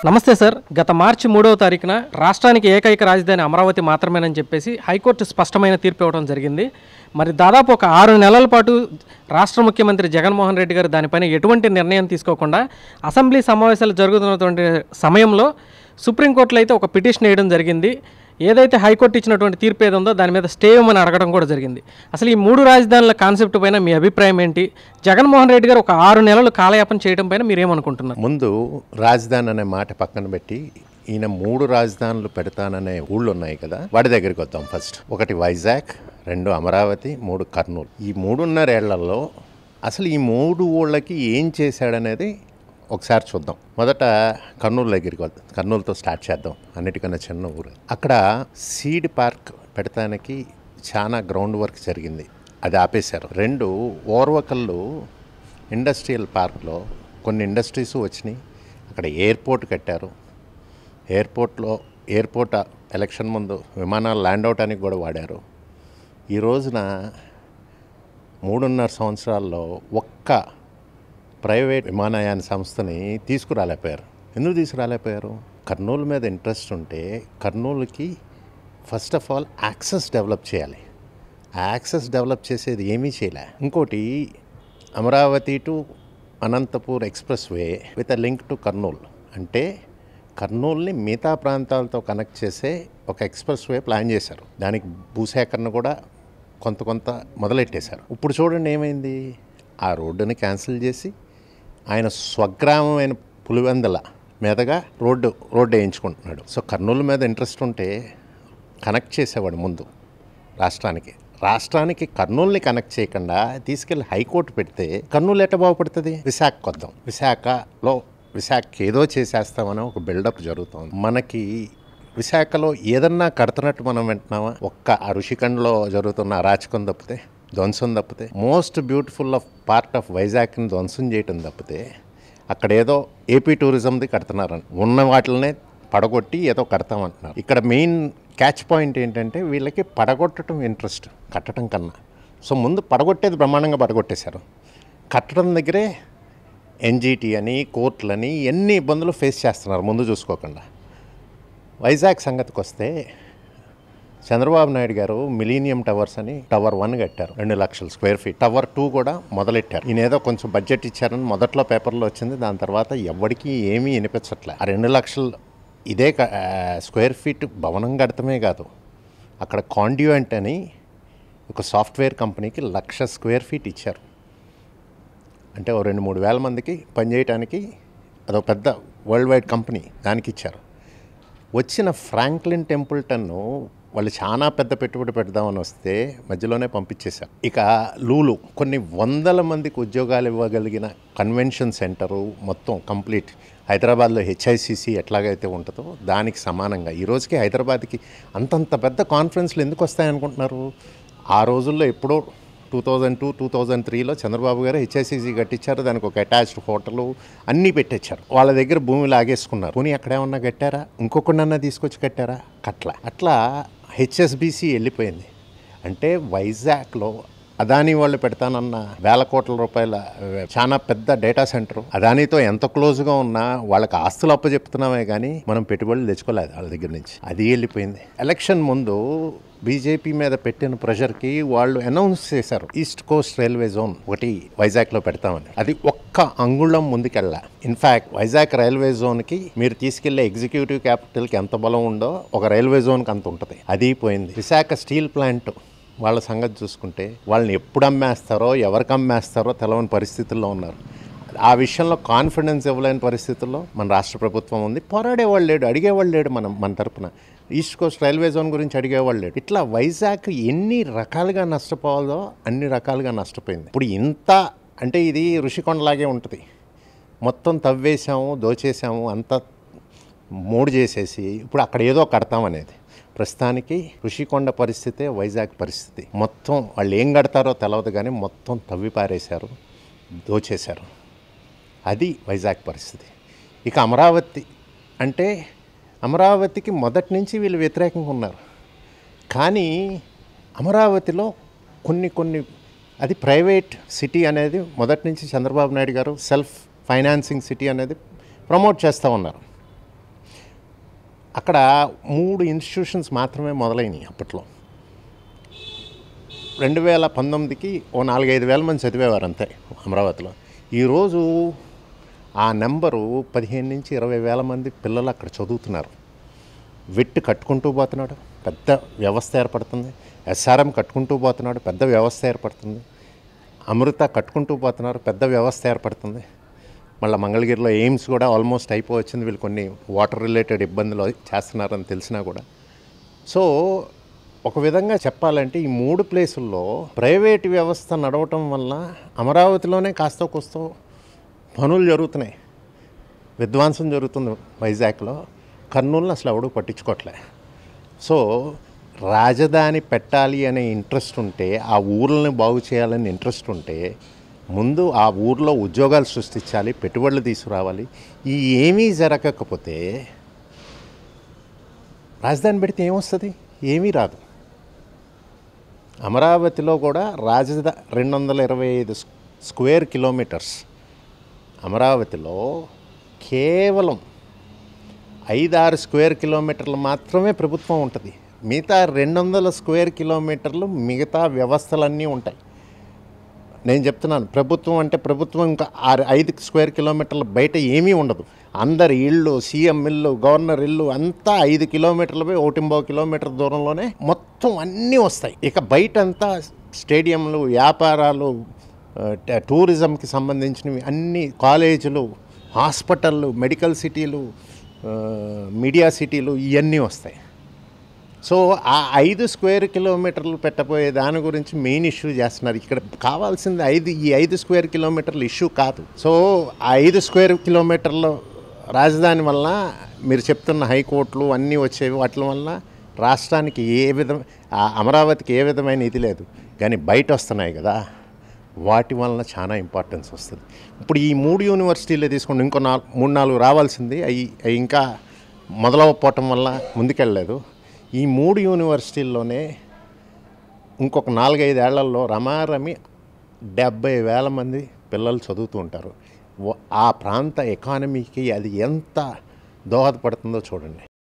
నమస్తే సార్ గత మార్చి మూడవ తారీఖున రాష్ట్రానికి ఏకైక రాజధాని అమరావతి మాత్రమేనని చెప్పేసి హైకోర్టు స్పష్టమైన తీర్పు ఇవ్వడం జరిగింది మరి దాదాపు ఒక ఆరు నెలల పాటు రాష్ట్ర ముఖ్యమంత్రి జగన్మోహన్ రెడ్డి గారు దానిపైన ఎటువంటి నిర్ణయం తీసుకోకుండా అసెంబ్లీ సమావేశాలు జరుగుతున్నటువంటి సమయంలో సుప్రీంకోర్టులో అయితే ఒక పిటిషన్ వేయడం జరిగింది ఏదైతే హైకోర్టు ఇచ్చినటువంటి తీర్పు ఏదో ఉందో దాని మీద స్టే ఇవ్వమని అడగడం కూడా జరిగింది అసలు ఈ మూడు రాజధానుల కాన్సెప్ట్ పైన మీ అభిప్రాయం ఏంటి జగన్మోహన్ రెడ్డి గారు ఒక ఆరు నెలలు కాలయాపన చేయడం పైన మీరేమనుకుంటున్నారు ముందు రాజధాని అనే మాట పక్కన పెట్టి ఈయన మూడు రాజధానులు పెడతాననే ఊళ్ళు ఉన్నాయి కదా వాడి దగ్గరికి వద్దాం ఫస్ట్ ఒకటి వైజాగ్ రెండు అమరావతి మూడు కర్నూలు ఈ మూడున్నరేళ్లలో అసలు ఈ మూడు ఊళ్ళకి ఏం చేశాడనేది ఒకసారి చూద్దాం మొదట కర్నూలు దగ్గరికి వద్దాం కర్నూలుతో స్టార్ట్ చేద్దాం అన్నిటికన్నా చిన్న ఊరు అక్కడ సీడ్ పార్క్ పెడతానికి చాలా గ్రౌండ్ వర్క్ జరిగింది అది ఆపేశారు రెండు ఓర్వకల్లు ఇండస్ట్రియల్ పార్క్లో కొన్ని ఇండస్ట్రీస్ వచ్చినాయి అక్కడ ఎయిర్పోర్ట్ కట్టారు ఎయిర్పోర్ట్లో ఎయిర్పోర్ట్ ఎలక్షన్ ముందు విమానాలు ల్యాండ్ అవటానికి కూడా వాడారు ఈ రోజున మూడున్నర సంవత్సరాల్లో ఒక్క ప్రైవేట్ విమానయాన సంస్థని తీసుకురాలేకపోయారు ఎందుకు తీసుకురాలేకపోయారు కర్నూలు మీద ఇంట్రెస్ట్ ఉంటే కర్నూలుకి first of all access develop చేయాలి ఆ యాక్సెస్ డెవలప్ చేసేది ఏమీ చేయలే ఇంకోటి Amaravati to Anantapur expressway with a link to Kurnool అంటే కర్నూలుని మిగతా ప్రాంతాలతో కనెక్ట్ చేసే ఒక ఎక్స్ప్రెస్ వే ప్లాన్ చేశారు దానికి భూసేకరణ కూడా కొంత కొంత మొదలెట్టేశారు ఇప్పుడు చూడండి ఏమైంది ఆ రోడ్డుని క్యాన్సిల్ చేసి ఆయన స్వగ్రామమైన పులివెందల మీదగా రోడ్డు రోడ్డు వేయించుకుంటున్నాడు సో కర్నూలు మీద ఇంట్రెస్ట్ ఉంటే కనెక్ట్ చేసేవాడు ముందు రాష్ట్రానికి రాష్ట్రానికి కర్నూలుని కనెక్ట్ చేయకుండా తీసుకెళ్లి హైకోర్టు పెడితే కర్నూలు ఎట్ట బాగుపడుతుంది విశాఖ కొద్దాం విశాఖలో విశాఖ ఏదో చేసేస్తామని ఒక బిల్డప్ జరుగుతుంది మనకి విశాఖలో ఏదన్నా కడుతున్నట్టు మనం వింటున్నామా ఒక్క ఆ ఋషికండ్లో జరుగుతున్న అరాచకం తప్పితే ధ్వంసం తప్పితే most beautiful of part of వైజాగ్ని ధ్వంసం చేయటం తప్పితే అక్కడ ఏదో ఏపీ టూరిజంది కడుతున్నారని ఉన్న వాటినే పడగొట్టి ఏదో కడతామంటున్నారు ఇక్కడ మెయిన్ క్యాచ్ పాయింట్ ఏంటంటే వీళ్ళకి పడగొట్టడం ఇంట్రెస్ట్ కట్టడం కన్నా సో ముందు పడగొట్టేది బ్రహ్మాండంగా పడగొట్టేశారు కట్టడం దగ్గరే ఎన్జిటి అని కోర్టులని ఎన్ని ఇబ్బందులు ఫేస్ చేస్తున్నారు ముందు చూసుకోకుండా వైజాగ్ సంగతికి వస్తే చంద్రబాబు నాయుడు గారు మిలీనియం టవర్స్ అని టవర్ వన్ కట్టారు రెండు లక్షల స్క్వేర్ ఫీట్ టవర్ టూ కూడా మొదలెట్టారు ఈయన ఏదో కొంచెం బడ్జెట్ ఇచ్చారని మొదట్లో పేపర్లో వచ్చింది దాని తర్వాత ఎవరికి ఏమీ వినిపించట్లే ఆ రెండు లక్షలు ఇదే క- ఆ, స్క్వేర్ ఫీట్ భవనం కడతమే కాదు అక్కడ కాండ్యూయంట్ అని ఒక సాఫ్ట్వేర్ కంపెనీకి లక్ష స్క్వేర్ ఫీట్ ఇచ్చారు అంటే ఓ రెండు మూడు వేల మందికి పనిచేయటానికి అదొక పెద్ద వరల్డ్ వైడ్ కంపెనీ దానికి ఇచ్చారు వచ్చిన ఫ్రాంక్లిన్ టెంపుల్టన్ను వాళ్ళు చాలా పెద్ద పెట్టుబడి పెడదామని వస్తే మధ్యలోనే పంపించేశారు ఇక లూలు కొన్ని వందల మందికి ఉద్యోగాలు ఇవ్వగలిగిన కన్వెన్షన్ సెంటరు మొత్తం కంప్లీట్ హైదరాబాద్లో హెచ్ఐసిసి ఎట్లాగైతే ఉంటుందో దానికి సమానంగా ఈ రోజుకి హైదరాబాద్కి అంతంత పెద్ద కాన్ఫరెన్స్లు ఎందుకు వస్తాయనుకుంటున్నారు ఆ రోజుల్లో ఎప్పుడో two thousand two two thousand త్రీలో చంద్రబాబు గారు హెచ్ఐసిసి కట్టించారు దానికి ఒక అటాచ్డ్ హోటల్ అన్నీ పెట్టించారు వాళ్ళ దగ్గర భూమి లాగేసుకున్నారు పోనీ అక్కడ ఏమన్నా కట్టారా ఇంకొకడన్నా తీసుకొచ్చి కట్టారా కట్ల అట్లా హెచ్ఎస్బిసి వెళ్ళిపోయింది అంటే వైజాగ్లో అదానీ వాళ్ళు పెడతానన్న వేల కోట్ల రూపాయల ఆ, చాలా పెద్ద డేటా సెంటర్ అదానీతో ఎంత క్లోజ్గా ఉన్నా వాళ్ళకి ఆస్తులు అప్పచెప్తున్నామే కానీ మనం పెట్టుబడులు తెచ్చుకోలేదు వాళ్ళ దగ్గర నుంచి అది వెళ్ళిపోయింది ఎలక్షన్ ముందు బీజేపీ మీద పెట్టిన ప్రెషర్కి వాళ్ళు అనౌన్స్ చేశారు ఈస్ట్ కోస్ట్ రైల్వే జోన్ ఒకటి వైజాగ్లో పెడతామని అది ఒక్క అంగుళం ముందుకెళ్ళా ఇన్ఫ్యాక్ట్ వైజాగ్ రైల్వే జోన్కి మీరు తీసుకెళ్లే ఎగ్జిక్యూటివ్ క్యాపిటల్కి ఎంత బలం ఉందో ఒక రైల్వే జోన్కి అంత ఉంటుంది అది పోయింది విశాఖ స్టీల్ ప్లాంట్ వాళ్ళ సంగతి చూసుకుంటే వాళ్ళని ఎప్పుడు అమ్మేస్తారో ఎవరికి అమ్మేస్తారో తెలవని పరిస్థితుల్లో ఉన్నారు ఆ విషయంలో కాన్ఫిడెన్స్ ఇవ్వలేని పరిస్థితుల్లో మన రాష్ట్ర ప్రభుత్వం ఉంది పోరాడేవాళ్ళు లేడు అడిగేవాళ్ళు లేడు మనం మన తరపున ఈస్ట్ కోస్ట్ రైల్వే జోన్ గురించి అడిగేవాళ్ళు లేడు ఇట్లా వైజాగ్ ఎన్ని రకాలుగా నష్టపోవాలో అన్ని రకాలుగా నష్టపోయింది ఇప్పుడు ఇంత అంటే ఇది ఋషికొండలాగే ఉంటుంది మొత్తం తవ్వేశాము దోచేసాము అంతా మూడు చేసేసి ఇప్పుడు అక్కడ ఏదో కడతామనేది ప్రస్తుతానికి ఋషికొండ పరిస్థితే వైజాగ్ పరిస్థితి మొత్తం వాళ్ళు ఏం కడతారో తెలియదు కానీ మొత్తం తవ్వి పారేశారు దోచేశారు అది వైజాగ్ పరిస్థితి ఇక అమరావతి అంటే అమరావతికి మొదటి నుంచి వీళ్ళు వ్యతిరేకంగా ఉన్నారు కానీ అమరావతిలో కొన్ని కొన్ని అది ప్రైవేట్ సిటీ అనేది మొదటి నుంచి Chandrababu Naidu garu self financing city అనేది ప్రమోట్ చేస్తూ ఉన్నారు అక్కడ మూడు ఇన్స్టిట్యూషన్స్ మాత్రమే మొదలైనవి అప్పట్లో రెండు వేల పంతొమ్మిదికి ఓ నాలుగైదు వేల మంది చదివేవారు అంతే అమరావతిలో ఈరోజు ఆ నెంబరు పదిహేను నుంచి ఇరవై వేల మంది పిల్లలు అక్కడ చదువుతున్నారు వెట్టు కట్టుకుంటూ పోతున్నాడు పెద్ద వ్యవస్థ ఏర్పడుతుంది ఎస్ఆర్ఎం కట్టుకుంటూ పోతున్నాడు పెద్ద వ్యవస్థ ఏర్పడుతుంది అమృత కట్టుకుంటూ పోతున్నారు పెద్ద వ్యవస్థ ఏర్పడుతుంది మళ్ళీ మంగళగిరిలో ఎయిమ్స్ కూడా ఆల్మోస్ట్ అయిపోవచ్చింది వీళ్ళు కొన్ని వాటర్ రిలేటెడ్ ఇబ్బందులు చేస్తున్నారని తెలిసినా కూడా సో ఒక విధంగా చెప్పాలంటే ఈ మూడు ప్లేసుల్లో ప్రైవేట్ వ్యవస్థ నడవటం వల్ల అమరావతిలోనే కాస్త కూస్తో పనులు జరుగుతున్నాయి విధ్వంసం జరుగుతుంది వైజాగ్లో కర్నూలుని అసలు ఎవడు పట్టించుకోవట్లే సో రాజధాని పెట్టాలి అనే ఇంట్రెస్ట్ ఉంటే ఆ ఊర్లని బాగు చేయాలని ఇంట్రెస్ట్ ఉంటే ముందు ఆ ఊర్లో ఉద్యోగాలు సృష్టించాలి పెట్టుబడులు తీసుకురావాలి ఈ ఏమీ జరగకపోతే రాజధాని పెడితే ఏమొస్తుంది ఏమీ రాదు అమరావతిలో కూడా రాజధా రెండు వందల ఇరవై ఐదు స్క్వేర్ కిలోమీటర్స్ అమరావతిలో కేవలం ఐదారు స్క్వేర్ కిలోమీటర్లు మాత్రమే ప్రభుత్వం ఉంటుంది మిగతా రెండు వందల స్క్వేర్ కిలోమీటర్లు మిగతా వ్యవస్థలన్నీ ఉంటాయి నేను చెప్తున్నాను ప్రభుత్వం అంటే ప్రభుత్వం ఇంకా ఆరు ఐదు స్క్వేర్ కిలోమీటర్ల బయట ఏమీ ఉండదు అందరి ఇళ్ళు సీఎం ఇల్లు గవర్నర్ ఇల్లు అంతా ఐదు కిలోమీటర్లపై ఒకటింబో కిలోమీటర్ దూరంలోనే మొత్తం అన్నీ వస్తాయి ఇక బయట అంతా స్టేడియంలు వ్యాపారాలు ఆ, ట- టూరిజంకి సంబంధించినవి అన్ని కాలేజీలు హాస్పిటళ్ళు మెడికల్ సిటీలు ఆ, మీడియా సిటీలు ఇవన్నీ వస్తాయి సో ఆ ఐదు స్క్వేర్ కిలోమీటర్లు పెట్టబోయే దాని గురించి మెయిన్ ఇష్యూ చేస్తున్నారు ఇక్కడ కావాల్సింది ఐదు ఈ ఐదు స్క్వేర్ కిలోమీటర్లు ఇష్యూ కాదు సో ఆ ఐదు స్క్వేర్ కిలోమీటర్లు రాజధాని వల్ల మీరు చెప్తున్న హైకోర్టులు అన్నీ వచ్చేవి వాటి వల్ల రాష్ట్రానికి ఏ విధం ఆ అమరావతికి ఏ విధమైన ఇది లేదు కానీ బయట వస్తున్నాయి కదా వాటి వలన చాలా ఇంపార్టెన్స్ వస్తుంది ఇప్పుడు ఈ మూడు యూనివర్సిటీలే తీసుకోండి ఇంకో నాలుగు మూడు నాలుగు రావాల్సింది అవి అవి ఇంకా మొదలవపోవటం వల్ల ముందుకెళ్ళలేదు ఈ మూడు యూనివర్సిటీల్లోనే ఇంకొక నాలుగైదేళ్లలో రమారమి డెబ్బై వేల మంది పిల్లలు చదువుతూ ఉంటారు వ- ఆ ప్రాంత ఎకానమీకి అది ఎంత దోహదపడుతుందో చూడండి